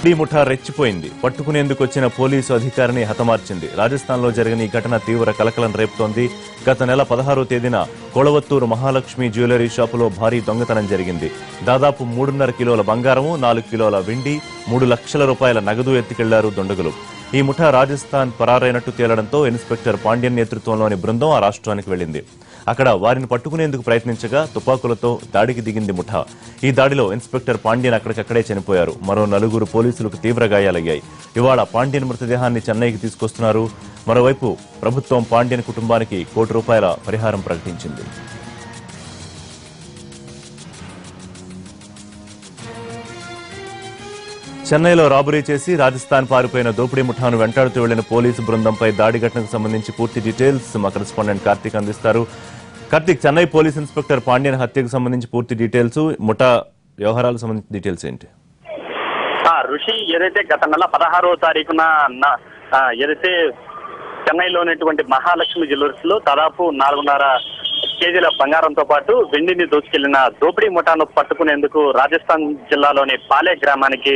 ఈ ముఠా రెచ్చిపోయింది పట్టుకునేందుకు వచ్చిన పోలీసు అధికారిని హతమార్చింది రాజస్థాన్లో జరిగిన ఈ ఘటన తీవ్ర కలకలం రేపుతోంది గత నెల పదహారో తేదీన కొళవత్తూరు మహాలక్ష్మి జ్యువెలరీ షాపులో భారీ దొంగతనం జరిగింది దాదాపు మూడున్నర కిలోల బంగారము నాలుగు కిలోల వెండి మూడు లక్షల రూపాయల నగదు ఎత్తుకెళ్లారు దుండగులు ఈ ముఠా రాజస్థాన్ పరారైనట్టు తేలడంతో ఇన్స్పెక్టర్ పాండ్యన్ నేతృత్వంలోని బృందం ఆ రాష్ట్రానికి వెళ్లింది అక్కడ వారిని పట్టుకునేందుకు ప్రయత్నించగా తుపాకులతో దాడికి దిగింది ముఠా ఈ దాడిలో ఇన్స్పెక్టర్ పాండ్యన్ అక్కడికక్కడే చనిపోయారు మరో నలుగురు పోలీసులకు తీవ్ర గాయాలయ్యాయి ఇవాళ పాండ్యన్ మృతదేహాన్ని చెన్నైకి తీసుకొస్తున్నారు మరోవైపు ప్రభుత్వం పాండ్యన్ కుటుంబానికి కోటి రూపాయల పరిహారం ప్రకటించింది చెన్నైలో రాబరీ చేసి రాజస్థాన్ పారిపోయిన దోపిడీ ముఠాను వెంటాడుతూ వెళ్లిన పోలీసు బృందంపై దాడి ఘటనకు సంబంధించి పూర్తి డీటెయిల్స్ మా కరెస్పాండెంట్ కార్తీక్ అందిస్తారు కార్తీక్ చెన్నై పోలీస్ ఇన్స్పెక్టర్ పాండ్యన్ హత్యకు సంబంధించి పూర్తి డీటెయిల్స్ ముఠా వ్యవహారాలకు సంబంధించి డీటెయిల్స్ ఏంటి ఆ ఋషి ఏదైతే గత నెల పదహారో తారీఖున న- ఆ, ఏదైతే చెన్నైలో ఉన్నటువంటి మహాలక్ష్మి జ్యువెలర్స్ లో దాదాపు నాలుగున్నర కేజీల బంగారంతో పాటు వెండిని దోచుకెళ్లిన దోపిడీ ముఠాను పట్టుకునేందుకు రాజస్థాన్ జిల్లాలోని పాలే గ్రామానికి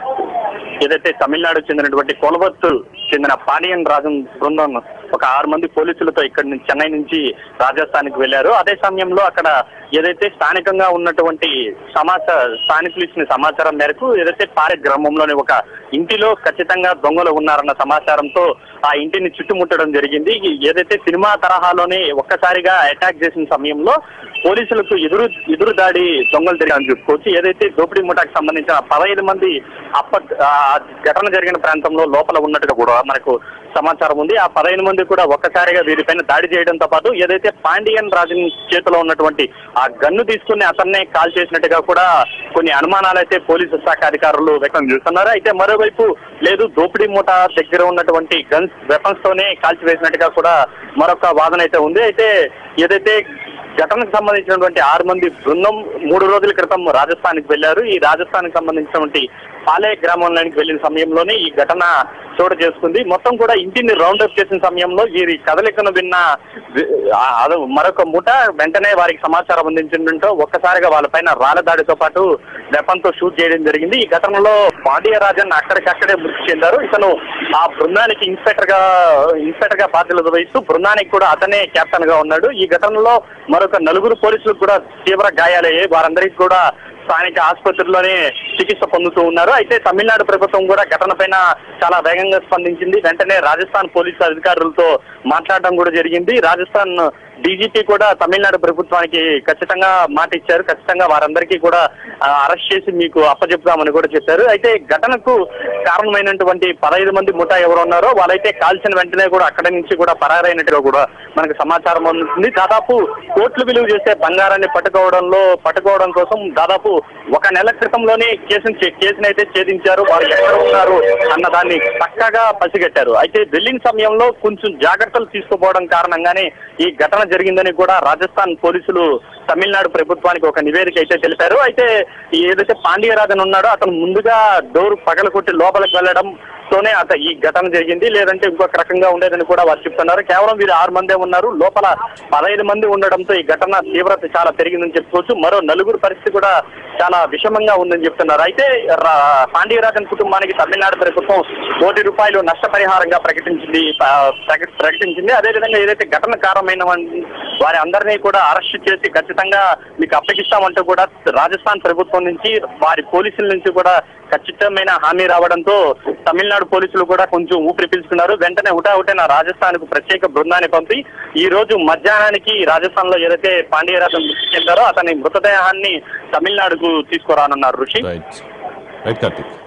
ఏదైతే తమిళనాడు చెందినటువంటి కొలబత్తు చెందిన పాడియన్ రాజన్ బృందం ఒక ఆరు మంది పోలీసులతో ఇక్కడి నుంచి చెన్నై నుంచి రాజస్థాన్కి వెళ్లారు అదే సమయంలో అక్కడ ఏదైతే స్థానికంగా ఉన్నటువంటి సమాచార స్థానికులు ఇచ్చిన సమాచారం మేరకు ఏదైతే పారే గ్రామంలోని ఒక ఇంటిలో ఖచ్చితంగా దొంగలు ఉన్నారన్న సమాచారంతో ఆ ఇంటిని చుట్టుముట్టడం జరిగింది ఈ ఏదైతే సినిమా తరహాలోనే ఒక్కసారిగా అటాక్ చేసిన సమయంలో పోలీసులకు ఎదురు ఎదురు దాడి దొంగలు జరిగాయని చెప్పుకోవచ్చు ఏదైతే దోపిడీ ముఠాకి సంబంధించిన పదహైదు మంది అప్ప ఆ ఘటన జరిగిన ప్రాంతంలో లోపల ఉన్నట్టుగా కూడా మనకు సమాచారం ఉంది ఆ పదహైదు మంది కూడా ఒక్కసారిగా వీరిపైన దాడి చేయడంతో పాటు ఏదైతే పాండియన్ రాజన్ చేతిలో ఉన్నటువంటి ఆ గన్ను తీసుకుని అతన్నే కాల్ చేసినట్టుగా కూడా కొన్ని అనుమానాలు అయితే పోలీసు శాఖ అధికారులు వ్యక్తం చేస్తున్నారు అయితే మరోవైపు లేదు దోపిడీ మూట దగ్గర ఉన్నటువంటి గన్స్ వెపన్స్ తోనే కాల్చివేసినట్టుగా కూడా మరొక వాదన అయితే ఉంది అయితే ఏదైతే ఘటనకు సంబంధించినటువంటి ఆరు మంది బృందం మూడు రోజుల క్రితం రాజస్థాన్కి వెళ్లారు ఈ రాజస్థాన్కి సంబంధించినటువంటి పాలే గ్రామంలోనికి వెళ్లిన సమయంలోనే ఈ ఘటన చోటు చేసుకుంది మొత్తం కూడా ఇంటిని రౌండ్ అప్ చేసిన సమయంలో వీరి కదలికను విన్న వి- ఆ- అదో మరొక ముఠ వెంటనే వారికి సమాచారం అందించడంతో ఒక్కసారిగా వాళ్ళపైన రాళ్ల దాడితో పాటు వెపన్ తో షూట్ చేయడం జరిగింది ఈ ఘటనలో పాండ్యరాజన్ అక్కడికక్కడే మృతి చెందారు ఇతను ఆ బృందానికి ఇన్స్పెక్టర్ గా ఇన్స్పెక్టర్ గా బాధ్యతలు వహిస్తూ బృందానికి కూడా అతనే కెప్టెన్ గా ఉన్నాడు ఈ ఘటనలో మరొక నలుగురు పోలీసులకు కూడా తీవ్ర గాయాలయ్యాయి వారందరికీ కూడా స్థానిక ఆసుపత్రిలోనే చికిత్స పొందుతూ ఉన్నారు అయితే తమిళనాడు ప్రభుత్వం కూడా ఘటన పైన చాలా వేగంగా స్పందించింది వెంటనే రాజస్థాన్ పోలీసు అధికారులతో మాట్లాడడం కూడా జరిగింది రాజస్థాన్ డీజీపీ కూడా తమిళనాడు ప్రభుత్వానికి ఖచ్చితంగా మాట ఇచ్చారు ఖచ్చితంగా వారందరికీ కూడా ఆ, అరెస్ట్ చేసి మీకు అప్పచెప్తామని కూడా చెప్పారు అయితే ఘటనకు కారణమైనటువంటి పదహైదు మంది ముఠా ఎవరు ఉన్నారో వాళ్ళైతే కాల్చిన వెంటనే కూడా అక్కడి నుంచి కూడా పరారైనట్టుగా కూడా మనకు సమాచారం అందుతుంది దాదాపు కోట్లు విలువ చేసే బంగారాన్ని పట్టుకోవడంలో పట్టుకోవడం కోసం దాదాపు ఒక నెల క్రితంలోనే కేసును చే- కేసుని అయితే ఛేదించారు వారు ఎక్కడ ఉన్నారు అన్న దాన్ని పక్కగా పసిగట్టారు అయితే వెళ్ళిన సమయంలో కొంచెం జాగ్రత్తలు తీసుకోపోవడం కారణంగానే ఈ ఘటన జరిగిందని కూడా రాజస్థాన్ పోలీసులు తమిళనాడు ప్రభుత్వానికి ఒక నివేదిక అయితే తెలిపారు అయితే ఏదైతే పాండ్యరాజన్ ఉన్నాడో అతను ముందుగా డోర్ పగలకొట్టి లోపలికి వెళ్ళడం తోనే అత ఈ ఘటన జరిగింది లేదంటే ఇంకొక రకంగా ఉండేదని కూడా వారు చెప్తున్నారు కేవలం వీరు ఆరు మందే ఉన్నారు లోపల పదహైదు మంది ఉండడంతో ఈ ఘటన తీవ్రత చాలా పెరిగిందని చెప్పుకోవచ్చు మరో నలుగురు పరిస్థితి కూడా చాలా విషమంగా ఉందని చెప్తున్నారు అయితే రా- పాండ్యరాజన్ కుటుంబానికి తమిళనాడు ప్రభుత్వం కోటి రూపాయలు నష్టపరిహారంగా ప్రకటించింది ప- ప్రక- ప్రకటించింది అదేవిధంగా ఏదైతే ఘటన కారణమైన వారి- వారి అందరినీ కూడా అరెస్ట్ చేసి ఖచ్చితంగా మీకు అప్పగిస్తామంటూ కూడా రాజస్థాన్ ప్రభుత్వం నుంచి వారి పోలీసుల నుంచి కూడా ఖచ్చితమైన హామీ రావడంతో తమిళనాడు పోలీసులు కూడా కొంచెం ఊపిరి పీల్చుకున్నారు వెంటనే హుటాహుటిన రాజస్థాన్ కు ప్రత్యేక బృందాన్ని పంపి ఈ రోజు మధ్యాహ్నానికి రాజస్థాన్ లో ఏదైతే పాండ్యరాజన్ మృతి చెందారో అతని మృతదేహాన్ని తమిళనాడుకు తీసుకురానున్నారు ఋషి రైట్ రైట్ కార్తీక్